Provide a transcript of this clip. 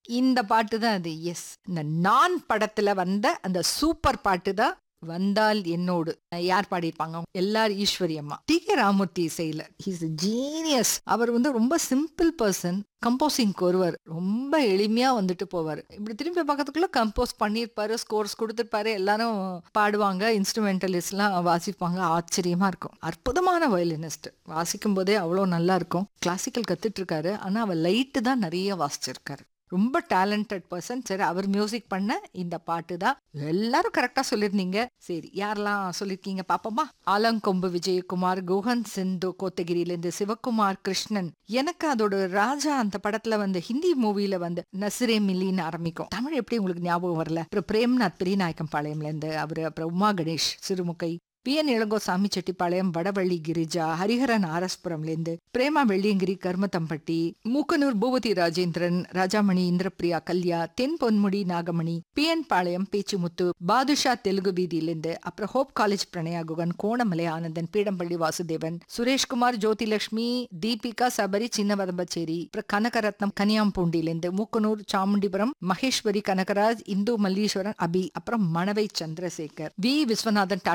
இந்த பாட்டு தான் அது எஸ் இந்த நான் படத்துல வந்த அந்த சூப்பர் பாட்டு தான் வந்தால் என்னோடு யார் பாடியிருப்பாங்க எல்லார் ஈஸ்வரி அம்மா டி கே ராமூர்த்தி இசையில ஹீஸ் ஜீனியஸ் அவர் வந்து ரொம்ப சிம்பிள் பர்சன் கம்போசிங்க்கு வருவார் ரொம்ப எளிமையா வந்துட்டு போவார் இப்படி திரும்பி பக்கத்துக்குள்ள கம்போஸ் பண்ணியிருப்பாரு ஸ்கோர்ஸ் கொடுத்துருப்பாரு எல்லாரும் பாடுவாங்க இன்ஸ்ட்ருமெண்டலிஸ்ட்லாம் வாசிப்பாங்க ஆச்சரியமா இருக்கும் அற்புதமான வயலினிஸ்ட் வாசிக்கும் போதே அவ்வளோ நல்லா இருக்கும் கிளாசிக்கல் கத்துட்டு இருக்காரு ஆனா அவர் லைட்டு தான் நிறைய வாசிச்சிருக்காரு ரொம்ப டேலண்டட் பர்சன் சரி அவர் மியூசிக் பண்ண இந்த பாட்டு தான் எல்லாரும் கரெக்டா சொல்லியிருந்தீங்க சரி யாரெல்லாம் சொல்லியிருக்கீங்க பாப்போமா ஆலங்கொம்பு விஜயகுமார் குஹன் சிந்து கோத்தகிரியிலேருந்து சிவகுமார் கிருஷ்ணன் எனக்கு அதோட ராஜா அந்த படத்துல வந்து ஹிந்தி மூவில வந்து நசிரே மில்லின்னு ஆரம்பிக்கும் தமிழ் எப்படி உங்களுக்கு ஞாபகம் வரல அப்புறம் பிரேம்நாத் பெரியநாயக்கம் பாளையம்ல இருந்து அவரு அப்புறம் உமா கணேஷ் சிறுமுகை பி என் இளங்கோ சாமி செட்டிப்பாளையம் வடவள்ளி கிரிஜா ஹரிஹரன் ஆரஸ்புரம்லேருந்து பிரேமா வெள்ளியங்கிரி கர்மத்தம்பட்டி மூக்கனூர் பூபதி ராஜேந்திரன் ராஜாமணி இந்திரபிரியா கல்யா தென் பொன்முடி நாகமணி பி என் பாளையம் பேச்சுமுத்து பாதுஷா தெலுங்கு வீதியிலிருந்து அப்புறம் ஹோப் காலேஜ் பிரணயா குகன் கோணமலை ஆனந்தன் பீடம்பள்ளி வாசுதேவன் சுரேஷ்குமார் ஜோதிலட்சுமி தீபிகா சபரி சின்னவதம்பச்சேரி அப்புறம் கனகரத்னம் கனியாம்பூண்டியிலிருந்து மூக்கனூர் சாமுண்டிபுரம் மகேஸ்வரி கனகராஜ் இந்து மல்லீஸ்வரன் அபி அப்புறம் மணவை சந்திரசேகர் வி விஸ்வநாதன்